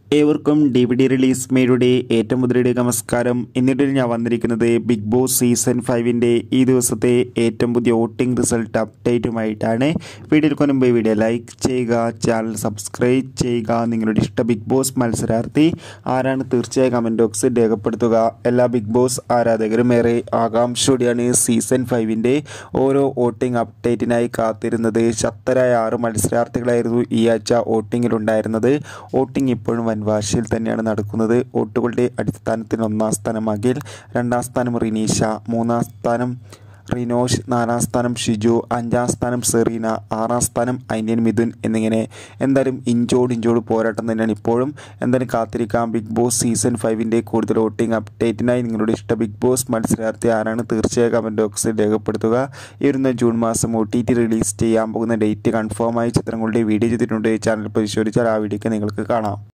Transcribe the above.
ഏവർക്കും D V D release മേയുടെ ഏറ്റവും മുതലയുടെ നമസ്കാരം എന്നിട്ട് ഞാൻ വന്നിരിക്കുന്നത് ബിഗ് ബോസ് സീസൺ ഫൈവിൻ്റെ ഈ ദിവസത്തെ ഏറ്റവും പുതിയ വോട്ടിംഗ് റിസൾട്ട് അപ്ഡേറ്റുമായിട്ടാണ് വീഡിയോയിൽ കൊണ്ടുപോയി വീഡിയോ ലൈക്ക് ചെയ്യുക ചാനൽ സബ്സ്ക്രൈബ് ചെയ്യുക നിങ്ങളുടെ ഇഷ്ട ബിഗ് ബോസ് മത്സരാർത്ഥി ആരാണ് തീർച്ചയായും കമൻറ്റ് ബോക്സിൽ രേഖപ്പെടുത്തുക എല്ലാ ബിഗ് ബോസ് ആരാധകരും ഏറെ ആകാംക്ഷയോടെയാണ് സീസൺ ഫൈവിൻ്റെ ഓരോ വോട്ടിംഗ് അപ്ഡേറ്റിനായി കാത്തിരുന്നത് ശക്തരായ ആറ് മത്സരാർത്ഥികളായിരുന്നു ഈ ആഴ്ച വോട്ടിങ്ങിലുണ്ടായിരുന്നത് വോട്ടിംഗ് ഇപ്പോഴും വൻവാശിയിൽ തന്നെയാണ് നടക്കുന്നത് വോട്ടുകളുടെ അടിസ്ഥാനത്തിൽ ഒന്നാം സ്ഥാനം അഖിൽ രണ്ടാം സ്ഥാനം റിനീഷ മൂന്നാം സ്ഥാനം റിനോഷ് നാലാം സ്ഥാനം ഷിജു അഞ്ചാം സ്ഥാനം സെറീന ആറാം സ്ഥാനം ഐന്യൻ മിഥുൻ എന്നിങ്ങനെ എന്തായാലും ഇഞ്ചോട് ഇഞ്ചോട് പോരാട്ടം തന്നെയാണ് ഇപ്പോഴും എന്തായാലും കാത്തിരിക്കാം ബിഗ് ബോസ് സീസൺ ഫൈവിൻ്റെ കൂടുതൽ വോട്ടിംഗ് അപ്ഡേറ്റിനായി നിങ്ങളുടെ ഇഷ്ട ബിഗ് ബോസ് മത്സരാർത്ഥി ആരാണ് തീർച്ചയായും കമൻറ്റ് ബോക്സിൽ രേഖപ്പെടുത്തുക ഈ വരുന്ന ജൂൺ മാസം ഒ ടി ടി റിലീസ് ചെയ്യാൻ പോകുന്ന ഡേറ്റ് കൺഫേമായി ചിത്രങ്ങളുടെ വീഡിയോ ചെയ്തിട്ടുണ്ട് ചാനൽ പരിശോധിച്ചാൽ ആ വീഡിയോക്ക് നിങ്ങൾക്ക് കാണാം